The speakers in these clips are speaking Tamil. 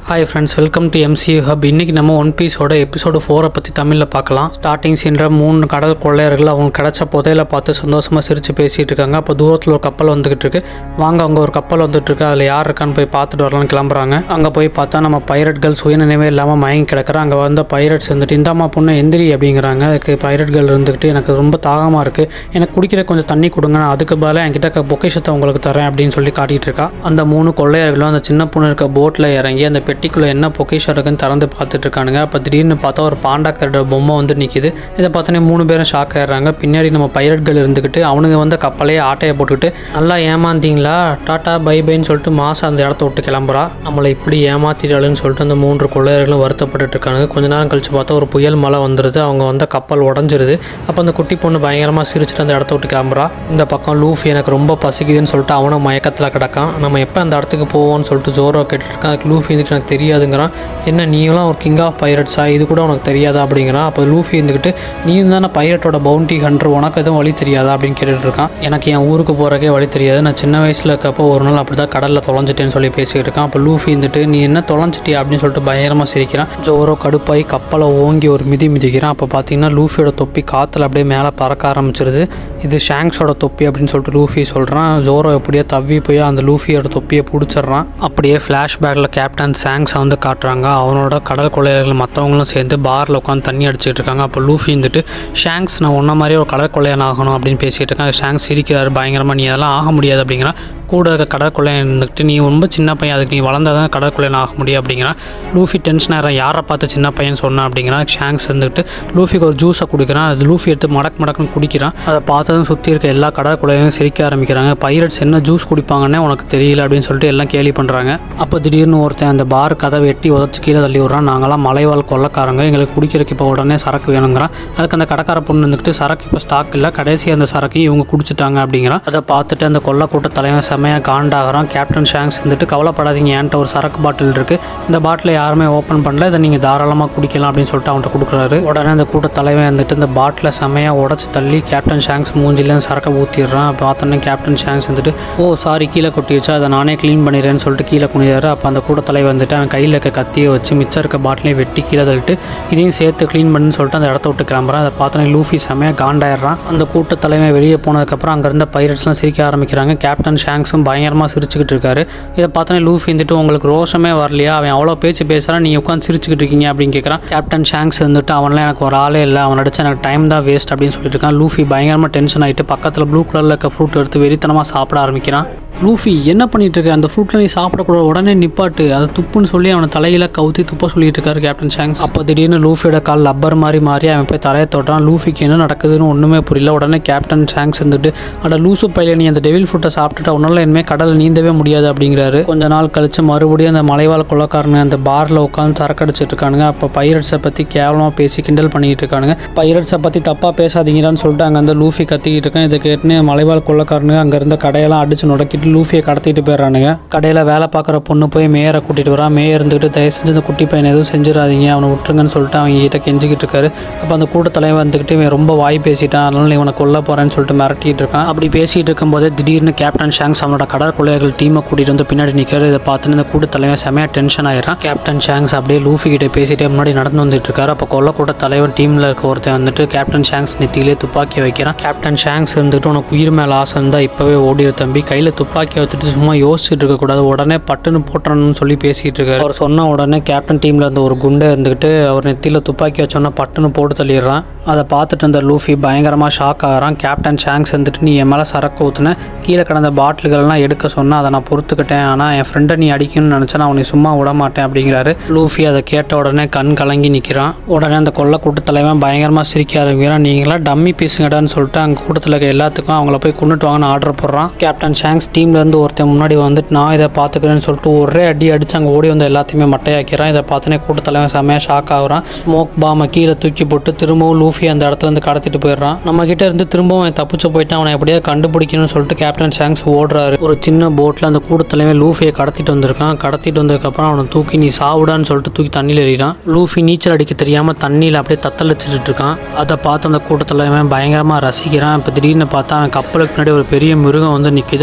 hi friends welcome to MCU hub இன்றைக்கி நம்ம ஒன் பீஸோட எபிசோடு ஃபோரை பற்றி தமிழில் பார்க்கலாம் ஸ்டார்டிங் சீன்ற மூணு கடல் கொள்ளையர்கள் அவங்க கிடைச்ச புதையில பார்த்து சந்தோஷமாக சிரித்து பேசிகிட்டு இருக்காங்க அப்போ தூரத்தில் ஒரு கப்பல் வந்துகிட்டு இருக்கு வாங்க அங்கே ஒரு கப்பல் வந்துட்டு இருக்கு அதில் யார் இருக்கான்னு போய் பார்த்துட்டு வரலாம்னு கிளம்புறாங்க அங்கே போய் பார்த்தா நம்ம பைரட்கள் சுயநினைவே இல்லாமல் மயங்கி கிடக்குறாங்க அங்கே வந்த பைரட்ஸ் வந்துட்டு இந்தாம்மா பொண்ணு எந்திரி அப்படிங்கிறாங்க அதுக்கு பைரட்கள் இருந்துக்கிட்டு எனக்கு ரொம்ப தாகமாக இருக்குது எனக்கு குடிக்கிற கொஞ்சம் தண்ணி கொடுங்க நான் அதுக்கு பதிலாக என்கிட்ட இருக்க பொக்கிஷத்தை உங்களுக்கு தரேன் அப்படின்னு சொல்லி காட்டிகிட்டு இருக்கா அந்த மூணு கொள்ளையர்களும் அந்த சின்ன பொண்ணு இருக்க போட்டில் இறங்கி அந்த பெட்டிக்குள்ளே என்ன பொக்கிஷம் இருக்குன்னு திறந்து பார்த்துட்டு இருக்கானுங்க அப்போ திடீர்னு பார்த்தா ஒரு பாண்டா கரட பொம்மை வந்து நிற்கிது இதை பார்த்தோன்னே மூணு பேரும் ஷாக் ஆயிடுறாங்க பின்னாடி நம்ம பைரட்கள் இருந்துக்கிட்டு அவனுங்க வந்து கப்பலையே ஆட்டையை போட்டுக்கிட்டு நல்லா ஏமாந்தீங்களா டாட்டா பை பைன்னு சொல்லிட்டு மாசம் அந்த இடத்த விட்டு கிளம்புறா நம்மளை இப்படி ஏமாத்திட்டாளுன்னு சொல்லிட்டு அந்த மூன்று கொள்ளையர்களும் வருத்தப்பட்டுட்டு இருக்காங்க கொஞ்ச நேரம் கழிச்சு பார்த்தா ஒரு புயல் மழை வந்துடுது அவங்க வந்த கப்பல் உடஞ்சிருது அப்போ அந்த குட்டி பொண்ணு பயங்கரமாக சிரிச்சுட்டு அந்த இடத்த விட்டு கிளம்புறா இந்த பக்கம் லூஃபி எனக்கு ரொம்ப பசிக்குதுன்னு சொல்லிட்டு அவனும் மயக்கத்தில் கிடக்கான் நம்ம எப்போ அந்த இடத்துக்கு போவோம்னு சொல்லிட்டு ஜோரோ கேட்டுட்டு இருக்கான் அதுக்கு லூஃபி இருந்துட்டு எனக்கு தெரியாதுங்கிறான் என்ன நீங்களாம் ஒரு கிங் ஆஃப் பைரட்ஸா இது கூட உனக்கு தெரியாதா அப்படிங்கிறான் அப்போ லூஃபி இருந்துக்கிட்டு நீயும் தானே பைரட்டோட பவுண்டி ஹண்ட்ரு உனக்கு எதுவும் வழி தெரியாதா அப்படின்னு கேட்டுட்டு இருக்கான் எனக்கு என் ஊருக்கு போகிறக்கே வழி தெரியாது நான் சின்ன வயசில் இருக்கப்போ ஒரு நாள் அப்படி தான் கடலில் தொலைஞ்சிட்டேன்னு சொல்லி பேசிக்கிட்டு இருக்கான் அப்போ லூஃபி இருந்துட்டு நீ என்ன தொலைஞ்சிட்டியா அப்படின்னு சொல்லிட்டு பயங்கரமாக சிரிக்கிறான் ஜோரோ கடுப்பாகி கப்பலை ஓங்கி ஒரு மிதி மிதிக்கிறான் அப்போ பார்த்தீங்கன்னா லூஃபியோட தொப்பி காற்றுல அப்படியே மேலே பறக்க ஆரம்பிச்சிருது இது ஷாங்ஸோட தொப்பி அப்படின்னு சொல்லிட்டு லூஃபி சொல்கிறான் ஜோரோ எப்படியோ தவ்வி போய் அந்த லூஃபியோட தொப்பியை பிடிச்சிடுறான் அப்படியே ஃப்ளாஷ்பேக்கில் கேப்டன் சாங்ஸை வந்து காட்டுறாங்க அவனோட கடல் கொள்ளையர்கள் மற்றவங்களும் சேர்ந்து பாரில் உட்காந்து தண்ணி அடிச்சிட்டு இருக்காங்க அப்போ லூஃபி இருந்துட்டு ஷாங்ஸ் நான் ஒன்றை மாதிரி ஒரு கடல் கொள்ளையன் ஆகணும் அப்படின்னு பேசிகிட்டு இருக்காங்க ஷாங்ஸ் சிரிக்கிறாரு பயங்கரமாக நீ அதெல்லாம் ஆக முடியாது அப்படிங்கிறான் கூட இருக்க கடற்கொள்ளையன் இருந்துக்கிட்டு நீ ரொம்ப சின்ன பையன் அதுக்கு நீ வளர்ந்தால் தான் கடற்கொள்ளையன் ஆக முடியும் அப்படிங்கிறான் லூஃபி டென்ஷன் ஆகிறான் யாரை பார்த்து சின்ன பையன் சொன்னான் அப்படிங்கிறான் ஷாங்ஸ் இருந்துக்கிட்டு லூஃபிக்கு ஒரு ஜூஸை குடிக்கிறான் அது லூஃபி எடுத்து மடக்கு மடக்குன்னு குடிக்கிறான் அதை பார்த்ததும் சுற்றி இருக்க எல்லா கடற்கொள்ளையும் சிரிக்க ஆரம்பிக்கிறாங்க பைரட்ஸ் என்ன ஜூஸ் குடிப்பாங்கன்னே உனக்கு தெரியல அப்படின்னு சொல்லிட்டு எல்லாம் கேலி பண்ணுறாங்க அப்போ திடீர்னு ஒருத்தன் அந்த பார் கதவை எட்டி உதச்சி கீழே தள்ளி விட்றான் நாங்களாம் மலைவாழ் கொள்ளக்காரங்க எங்களுக்கு குடிக்கிறதுக்கு இப்போ உடனே சரக்கு வேணுங்கிறான் அதுக்கு அந்த கடைக்கார பொண்ணு இருந்துக்கிட்டு சரக்கு இப்போ ஸ்டாக் இல்லை கடைசி அந்த சரக்கு இவங்க குடிச்சிட்டாங்க அப்படிங்கிறான் அதை பார்த்துட்டு அந்த கொல்ல கூட்ட தலைவன் செமையாக காண்டாகிறான் கேப்டன் ஷாங்ஸ் வந்துட்டு கவலைப்படாதீங்க என்கிட்ட ஒரு சரக்கு பாட்டில் இருக்குது இந்த பாட்டிலை யாருமே ஓப்பன் பண்ணல இதை நீங்கள் தாராளமாக குடிக்கலாம் அப்படின்னு சொல்லிட்டு அவன்கிட்ட கொடுக்குறாரு உடனே அந்த கூட்ட தலைவன் வந்துட்டு இந்த பாட்டிலை செமையாக உடச்சி தள்ளி கேப்டன் ஷாங்ஸ் மூஞ்சில சரக்கை ஊற்றிடுறான் பார்த்தோன்னே கேப்டன் ஷாங்ஸ் வந்துட்டு ஓ சாரி கீழே கொட்டிடுச்சு அதை நானே க்ளீன் பண்ணிடுறேன்னு சொல்லிட்டு கீழே குனிதாரு அப்போ அந்த கூட தலைவர் வந்துட்டு அவன் கையில் இருக்க கத்தியை வச்சு மிச்சம் இருக்க பாட்டிலையும் வெட்டி கீழே தள்ளிட்டு இதையும் சேர்த்து க்ளீன் பண்ணுன்னு சொல்லிட்டு அந்த இடத்த விட்டு கிளம்புறான் அதை பார்த்தோன்னே லூஃபி செமையாக காண்டாயிடுறான் அந்த கூட்ட தலைவன் வெளியே போனதுக்கப்புறம் அங்கே இருந்த பைரட்ஸ்லாம் சிரிக்க ஆரம்பிக்கிறாங்க கேப்டன் ஷாங்ஸும் பயங்கரமாக சிரிச்சுக்கிட்டு இருக்காரு இதை பார்த்தோன்னே லூஃபி வந்துட்டு உங்களுக்கு ரோஷமே வரலையா அவன் அவ்வளோ பேச்சு பேசுகிறான் நீங்கள் உட்காந்து சிரிச்சுக்கிட்டு இருக்கீங்க அப்படின்னு கேட்குறான் கேப்டன் ஷாங்ஸ் வந்துட்டு அவன்லாம் எனக்கு ஒரு ஆளே இல்லை அவன் அடிச்சா எனக்கு டைம் தான் வேஸ்ட் அப்படின்னு சொல்லிட்டு இருக்கான் லூஃபி பயங்கரமாக டென்ஷன் ஆகிட்டு பக்கத்தில் ப்ளூ கலரில் இருக்க ஃப்ரூட் எடுத்து வெறித்தனமாக சாப்பிட ஆரம்பிக்கிறான் லூஃபி என்ன பண்ணிட்டு இருக்க அந்த ஃப்ரூட்டில் நீ சாப்பிடக்கூடாது உடனே நிப்பாட்டு அது துப்புன்னு சொல்லி அவனை தலையில கவுத்தி துப்ப சொல்லிட்டு இருக்காரு கேப்டன் ஷாங்ஸ் அப்போ திடீர்னு லூஃபியோட கால் லப்பர் மாதிரி மாறி அவன் போய் தரையை தொட்டான் லூஃபிக்கு என்ன நடக்குதுன்னு ஒன்றுமே புரியல உடனே கேப்டன் ஷாங்ஸ் வந்துட்டு அட லூசு பையில நீ அந்த டெவில் ஃபுட்டை சாப்பிட்டுட்டு உன்னால இனிமேல் கடல் நீந்தவே முடியாது அப்படிங்கிறாரு கொஞ்ச நாள் கழிச்சு மறுபடியும் அந்த மலைவாழ் கொள்ளக்காரங்க அந்த பாரில் உட்காந்து சரக்கடிச்சிட்டு இருக்கானுங்க அப்போ பைரட்ஸை பற்றி கேவலமாக பேசி கிண்டல் பண்ணிட்டு இருக்கானுங்க பைரட்ஸை பற்றி தப்பாக பேசாதீங்கடான்னு சொல்லிட்டு அங்கே அந்த லூஃபி கத்திக்கிட்டு இருக்கேன் இதை கேட்டுன்னு மலைவாழ் கொள்ளக்காரனுங்க அங்கே இருந்த கடையெல்லாம் அடிச்சு நுடக்கிட்டு லூஃபியை கடத்திட்டு போயிடுறானுங்க கடையில் வேலை பார்க்குற பொண்ணு போய் மேயரை கூட்டிகிட்டு வரான் மேயர் இருந்துக்கிட்டு தயவு செஞ்சு இந்த குட்டி பையனை எதுவும் செஞ்சிடாதீங்க அவனை விட்டுருங்கன்னு சொல்லிட்டு அவங்க கிட்ட கெஞ்சிக்கிட்டு இருக்காரு அப்போ அந்த கூட்ட தலைவன் வந்துக்கிட்டு இவன் ரொம்ப வாய் பேசிட்டான் அதனால இவனை கொல்ல போகிறேன்னு சொல்லிட்டு மிரட்டிட்டு இருக்கான் அப்படி பேசிகிட்டு இருக்கும்போதே திடீர்னு கேப்டன் ஷாங்ஸ் அவனோட கடற்கொள்ளையர்கள் டீமை கூட்டிகிட்டு வந்து பின்னாடி நிற்கிறாரு இதை பார்த்துன்னு இந்த கூட்ட தலைவன் செமையாக டென்ஷன் ஆயிடுறான் கேப்டன் ஷாங்ஸ் அப்படியே லூஃபி கிட்ட பேசிட்டே முன்னாடி நடந்து வந்துட்டு இருக்காரு அப்போ கொல்ல கூட்ட தலைவன் டீமில் இருக்க ஒருத்தன் வந்துட்டு கேப்டன் ஷாங்ஸ் நெத்தியிலே துப்பாக்கி வைக்கிறான் கேப்டன் ஷாங்ஸ் இருந்துட்டு உனக்கு உயிர் மேலே ஆசை இருந்தால் இப்போவே ஓடிடு தம்பி கையில் துப்பாக்கி வச்சுட்டு சும்மா யோசிச்சுட்டு இருக்கக்கூடாது உடனே பட்டுன்னு போட்டுறணும்னு சொல்லி பேசிகிட்டு இருக்காரு அவர் சொன்ன உடனே கேப்டன் டீமில் இருந்த ஒரு குண்டை இருந்துக்கிட்டு அவர் நெத்தியில் துப்பாக்கி வச்சோன்னா பட்டுன்னு போட்டு தள்ளிடுறான் அதை பார்த்துட்டு இருந்த லூஃபி பயங்கரமாக ஷாக் ஆகிறான் கேப்டன் ஷாங்ஸ் வந்துட்டு நீ என் மேலே சரக்கு ஊற்றுன கீழே கிடந்த பாட்டில்கள்லாம் எடுக்க சொன்னால் அதை நான் பொறுத்துக்கிட்டேன் ஆனால் என் ஃப்ரெண்டை நீ அடிக்கணும்னு நினச்சா நான் உன்னை சும்மா விட மாட்டேன் அப்படிங்கிறாரு லூஃபி அதை கேட்ட உடனே கண் கலங்கி நிற்கிறான் உடனே அந்த கொல்ல கூட்ட தலைவன் பயங்கரமாக சிரிக்க ஆரம்பிக்கிறான் நீங்களாம் டம்மி பீஸுங்கடான்னு சொல்லிட்டு அங்கே கூட்டத்தில் இருக்க எல்லாத்துக்கும் அவங்கள போய் கொண்டுட்டு வாங்கன்னு ஆர்டர் போடுறான் கேப்டன் ஷாங்ஸ் டீம்லேருந்து ஒருத்தன் முன்னாடி வந்துட்டு நான் இதை பார்த்துக்கிறேன்னு சொல்லிட்டு ஒரே அடி அடிச்சு அங்கே ஓடி வந்து எல்லாத்தையுமே மட்டையாக்கிறான் இதை பார்த்தோன்னே கூட்ட தலைவன் செம்மையாக ஷாக் ஆகுறான் ஸ்மோக் பாமை கீழே தூக்கி போட்டு திரும்பவும் லூஃபி அந்த இடத்துல இருந்து கடத்திட்டு போயிடுறான் நம்ம கிட்ட இருந்து திரும்பவும் அவன் தப்பிச்சு போயிட்டு அவனை எப்படியாவது கண்டுபிடிக்கணும்னு சொல்லிட்டு கேப்டன் ஷாங்ஸ் ஓடுறாரு ஒரு சின்ன போட்டில் அந்த கூட தலைவன் லூஃபியை கடத்திட்டு வந்திருக்கான் கடத்திட்டு வந்ததுக்கப்புறம் அவனை தூக்கி நீ சாவுடான்னு சொல்லிட்டு தூக்கி தண்ணியில் எறிகிறான் லூஃபி நீச்சல் அடிக்க தெரியாமல் தண்ணியில் அப்படியே தத்தளிச்சிட்டு இருக்கான் அதை பார்த்து அந்த கூட்டத்தில் அவன் பயங்கரமாக ரசிக்கிறான் இப்போ திடீர்னு பார்த்தா அவன் கப்பலுக்கு பின்னாடி ஒரு பெரிய மிருகம் வந்து நிற்கிது அவனை கப்பல்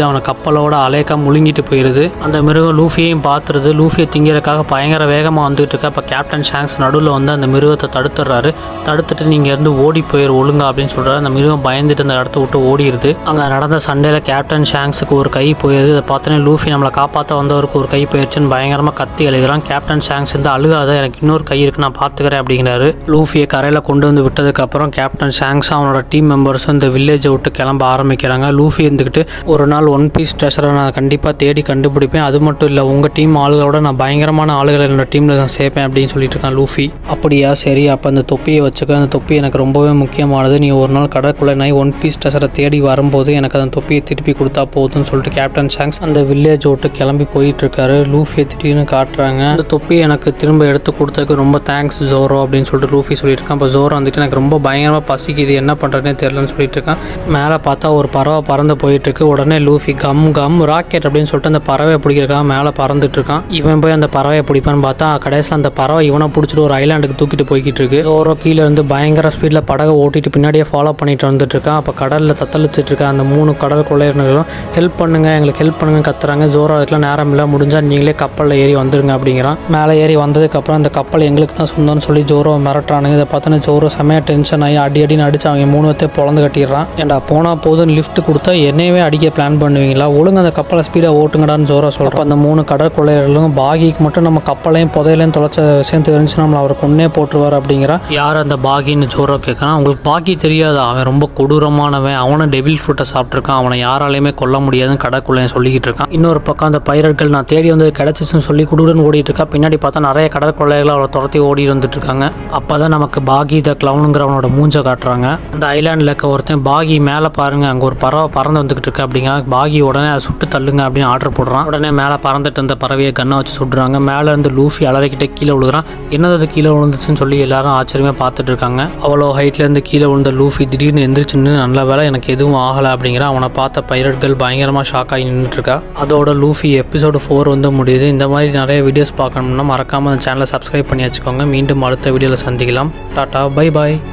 கப்பலோட அலேக்கா முழுங்கிட்டு போயிடுது அந்த மிருகம் லூஃபியையும் பார்த்துருது லூஃபியை திங்கிறதுக்காக பயங்கர வேகமாக வந்துட்டு இருக்கு அப்போ கேப்டன் ஷாங்ஸ் நடுவில் வந்து அந்த மிருகத்தை தடுத்துடுறாரு தடுத்துட்டு நீங்கள் இருந்து ஓடி போயிரு ஒழுங்கா அப்படின்னு சொல்கிறாரு அந்த மிருகம் பயந்துட்டு அந்த இடத்த விட்டு ஓடிடுது அங்கே நடந்த சண்டையில் கேப்டன் ஷாங்ஸுக்கு ஒரு கை போயிடுது அதை பார்த்தோன்னே லூஃபி நம்மளை காப்பாற்ற வந்தவருக்கு ஒரு கை போயிடுச்சுன்னு பயங்கரமாக கத்தி எழுதுறான் கேப்டன் ஷாங்ஸ் வந்து அழுகாத எனக்கு இன்னொரு கை இருக்கு நான் பார்த்துக்கிறேன் அப்படிங்கிறாரு லூஃபியை கரையில் கொண்டு வந்து விட்டதுக்கப்புறம் கேப்டன் ஷாங்ஸ் அவனோட டீம் மெம்பர்ஸும் இந்த வில்லேஜை விட்டு கிளம்ப ஆரம்பிக்கிறாங்க லூஃபி இருந்துக்கிட்டு ஒரு நாள் ஒன் பீஸ் ட்ரெஷரை நான் கண்டிப்பாக தேடி கண்டுபிடிப்பேன் அது மட்டும் இல்லை உங்கள் டீம் ஆளுகளோட நான் பயங்கரமான ஆளுகளை என்னோட டீமில் தான் சேர்ப்பேன் அப்படின்னு சொல்லிட்டு இருக்கான் லூஃபி அப்படியா சரி அப்போ அந்த தொப்பியை வச்சுக்க அந்த தொப்பி எனக்கு ரொம்பவே முக்கியமானது நீ ஒரு நாள் கடற்குள்ளே நாய் ஒன் பீஸ் ட்ரெஷரை தேடி வரும்போது எனக்கு அந்த தொப்பியை திருப்பி கொடுத்தா போதும்னு சொல்லிட்டு கேப்டன் ஷாங்ஸ் அந்த வில்லேஜ் விட்டு கிளம்பி போயிட்டு இருக்காரு லூஃபியை திடீர்னு காட்டுறாங்க அந்த தொப்பி எனக்கு திரும்ப எடுத்து கொடுத்ததுக்கு ரொம்ப தேங்க்ஸ் ஜோரோ அப்படின்னு சொல்லிட்டு லூஃபி சொல்லிட்டு இருக்கான் அப்போ ஜோரோ வந்துட்டு எனக்கு ரொம்ப பயங்கரமாக பசிக்குது என்ன பண்ணுறதுனே தெரியலன்னு சொல்லிட்டு இருக்கான் மேலே பார்த்தா ஒரு பறவை பறந்து போயிட்டு இருக்கு உடனே லூஃபி கம் கம் ராக்கெட் அப்படின்னு சொல்லிட்டு அந்த பறவையை பிடிக்கிறக்காக மேலே பறந்துட்டு இருக்கான் இவன் போய் அந்த பறவையை பிடிப்பான்னு பார்த்தா கடைசியில் அந்த பறவை இவனை பிடிச்சிட்டு ஒரு ஐலாண்டுக்கு தூக்கிட்டு போய்கிட்டு இருக்கு ஜோரோ கீழே இருந்து பயங்கர ஸ்பீடில் படகை ஓட்டிட்டு பின்னாடியே ஃபாலோ பண்ணிட்டு வந்துட்டு இருக்கான் அப்போ கடலில் தத்தளிச்சிட்டு இருக்க அந்த மூணு கடல் கொள்ளையர்களும் ஹெல்ப் பண்ணுங்க எங்களுக்கு ஹெல்ப் பண்ணுங்க கத்துறாங்க ஜோரோ அதுக்கெல்லாம் நேரம் இல்லை முடிஞ்சால் நீங்களே கப்பலில் ஏறி வந்துருங்க அப்படிங்கிறான் மேலே ஏறி வந்ததுக்கப்புறம் அந்த கப்பல் எங்களுக்கு தான் சொந்தம்னு சொல்லி ஜோரோ மிரட்டுறானுங்க இதை பார்த்தோன்னே ஜோரோ செமையாக டென்ஷன் ஆகி அடி அடின்னு அடிச்சு அவங்க மூணு பேர்த்தையும் பொழந்து கட்டிடுறான் ஏன்டா போனால் போதும் லிஃப்ட் கொடுத்தா என்னையவே அடிக்க பிளான் பண்ணுவீங்களா ஒழுங்கு அந்த கப்பலை ஸ்பீடாக ஓட்டுங்கடான்னு ஜோரோ சொல்கிறோம் அந்த மூணு கடற்கொள்ளையர்களும் பாகிக்கு மட்டும் நம்ம கப்பலையும் புதையலையும் தொலைச்ச விஷயம் தெரிஞ்சு நம்மளை அவர் கொன்னே போட்டுருவார் அப்படிங்கிறான் யார் அந்த பாகின்னு ஜோரோ கேட்குறான் உங்களுக்கு பாகி தெரியாதா அவன் ரொம்ப கொடூரமானவன் அவனும் டெவில் ஃப்ரூட்டை சாப்பிட்ருக்கான் அவனை யாராலையுமே கொல்ல முடியாதுன்னு கடற்குள்ளையன் சொல்லிக்கிட்டு இருக்கான் இன்னொரு பக்கம் அந்த பைரட்கள் நான் தேடி வந்து கிடச்சிச்சுன்னு சொல்லி குடுன்னு ஓடிட்டு இருக்கா பின்னாடி பார்த்தா நிறைய கடற்கொள்ளைகள் அவளை துரத்தி ஓடி வந்துட்டு இருக்காங்க அப்போ தான் நமக்கு பாகி த கிளவுனுங்கிறவனோட மூஞ்ச காட்டுறாங்க அந்த ஐலாண்டில் இருக்க ஒருத்தன் பாகி மேலே பாருங்க அங்கே ஒரு பறவை பறந்து வந்துக்கிட்டு இருக்கு அப்படிங்க பாகி உடனே அதை சுட்டு தள்ளுங்க அப்படின்னு ஆர்டர் போடுறான் உடனே மேலே பறந்துட்டு இருந்த பறவையை கண்ணை வச்சு சுடுறாங்க மேலே இருந்து லூஃபி அலறிக்கிட்டே கீழே விழுகிறான் என்னது அது கீழே விழுந்துச்சுன்னு சொல்லி எல்லாரும் ஆச்சரியமாக பார்த்துட்டு இருக்காங்க அவ்வளோ ஹைட்ல இருந்து கீழே விழுந்த லூஃபி திடீர்னு எந்திரிச்சுன்னு நல்ல வேலை எனக்கு எதுவும் ஆகலை அப்படிங்கிற அவனை பார்த்த பைரட்கள் பயங்கரமாக ஷாக் ஆகி நின்றுட்டு இருக்கா அதோட லூஃபி எபிசோடு ஃபோர் வந்து முடியுது இந்த மாதிரி நிறைய வீடியோஸ் பார்க்கணும்னா மறக்காமல் அந்த சேனலை சப்ஸ்கிரைப் பண்ணி வச்சுக்கோங்க மீண்டும் அடுத்த வீடியோவில் சந்திக்கலாம் டாட்டா பை பாய்